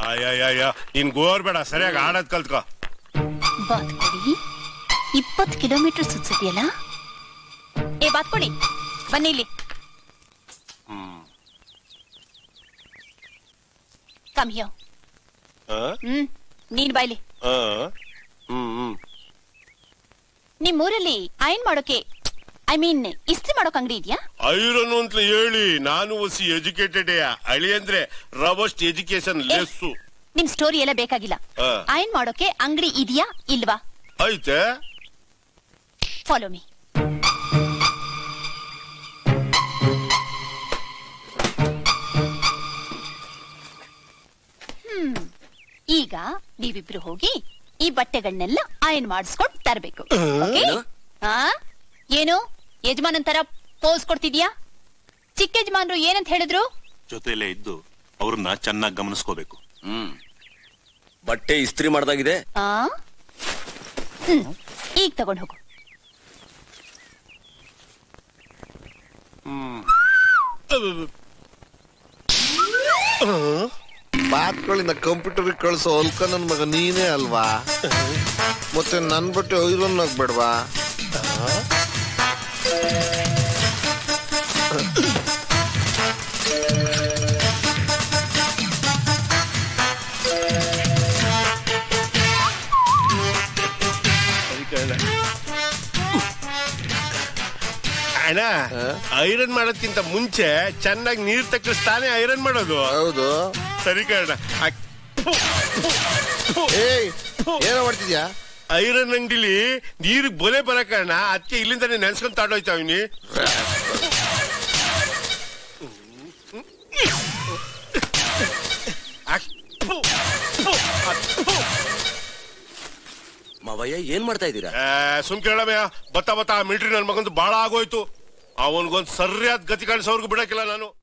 ಅಯ್ಯಯ್ಯ ನೀನ್ ಗೋರ್ ಬೇಡ ಸರಿಯಾಗಿ ಆಡೋದ್ ಕಲ್ತ್ಕೋ ಬಾತ್ಕೊಡಿ ಇಪ್ಪತ್ತು ಕಿಲೋಮೀಟರ್ ಸುತ್ಸಿದ್ಯಲ್ಲ ಏ ಬಾತ್ಕೊಡಿ ಬನ್ನಿ ಇಲ್ಲಿ ಕಮ್ ಹಿಯರ್ ಆ? ಹ್ಮ್ ನೀನ್ ಬಾಯ್ಲಿ ಆ? ಹ್ಮ್ ಹ್ಮ್ ನಿಮ್ ಊರಲ್ಲಿ ಅಯನ್ ಮಾಡೋಕೆ ಐ ಮೀನ್ ಇಸ್ತ್ರಿ ಮಾಡೋಕ್ ಅಂಗಡಿ ಇದೆಯಾ ಐರನ್ ಅಂತ ಹೇಳಿ ನಾನು ಒಸಿ ಎಜುಕೇಟೆಡ್ ಅಳಿ ಅಂದ್ರೆ ರವಸ್ಟ್ ಎಜುಕೇಶನ್ ಲೆಸ್ಸು ನಿಮ್ ಸ್ಟೋರಿ ಎಲ್ಲ ಬೇಕಾಗಿಲ್ಲ ಆ. ಅಯನ್ ಮಾಡೋಕೆ ಅಂಗಡಿ ಇದೆಯಾ ಇಲ್ವಾ ಐತೆ ಫಾಲೋ ಮೀ ಹ್ಮ್ ಈಗ ನೀವಿಬ್ರು ಹೋಗಿ ಈ ಬಟ್ಟೆಗಳನ್ನೆಲ್ಲ ಅಯನ್ ಮಾಡಿಸ್ಕೊಂಡ್ ತರಬೇಕು ಆ ಏನು ಯಜಮಾನನ್ ತರ ಪೋಸ್ ಕೊಡ್ತಿದ್ಯಾ ಚಿಕ್ಕ ಯಜಮಾನ್ರು ಏನಂತ ಹೇಳಿದ್ರು ಜೊತೆಲೇ ಇದ್ದು ಅವ್ರನ್ನ ಚೆನ್ನಾಗಿ ಗಮನಿಸ್ಕೋಬೇಕು ಹ್ಮ್ ಬಟ್ಟೆ ಇಸ್ತ್ರಿ ಮಾಡ್ದಾಗಿದೆ ಆ ಹ್ಮ್ ಈಗ ತಗೊಂಡ್ ಹೋಗು ಬಾತ್ಗಳಿಂದ ಕಂಪ್ಯೂಟರ್ ಕಳಿಸೋ ಅಲ್ಕ ನನ್ ಮಗ ನೀನೇ ಅಲ್ವಾ ಮತ್ತೆ ನನ್ ಬಟ್ಟೆ ಐರನ್ ಆಗ್ಬೇಡ್ವಾ ಅಣ್ಣ ಐರನ್ ಮಾಡೋದ್ಕಿಂತ ಮುಂಚೆ ಚೆನ್ನಾಗಿ ನೀರ್ ತಕ್ಕಿಸ್ತಾನೆ ಐರನ್ ಮಾಡೋದು ಹೌದು ಸರಿ ಕಣ ಏಯ್ ಏನೋ ಮಾಡ್ತಿದ್ಯಾ ಐರನ್ ಅಂಗಡಿಲಿ ನೀರು ಬೊಲೆ ಬರ ಕಾರಣ ಅದಕ್ಕೆ ಇಲ್ಲಿಂದಾನೆ ನೆನ್ಸ್ಕೊಂಡ್ ತಾಡೋಯ್ತಾವಿನಿ ಮಾವಯ್ಯ ಏನ್ ಮಾಡ್ತಾ ಇದ್ದೀರಾ ಸುಮ್ ಕೇಳಮಯ್ಯ ಬತ್ತ ಬತ್ತ ಮಿಲ್ಟ್ರಿ ನನ್ ಮಗಂದು ಬಾಳ ಆಗೋಯ್ತು ಅವನ್ಗೊಂದ್ ಸರಿಯಾದ ಗತಿ ಕಾಣಿಸೋರ್ಗು ಬಿಡಕ್ಕಿಲ್ಲ ನಾನು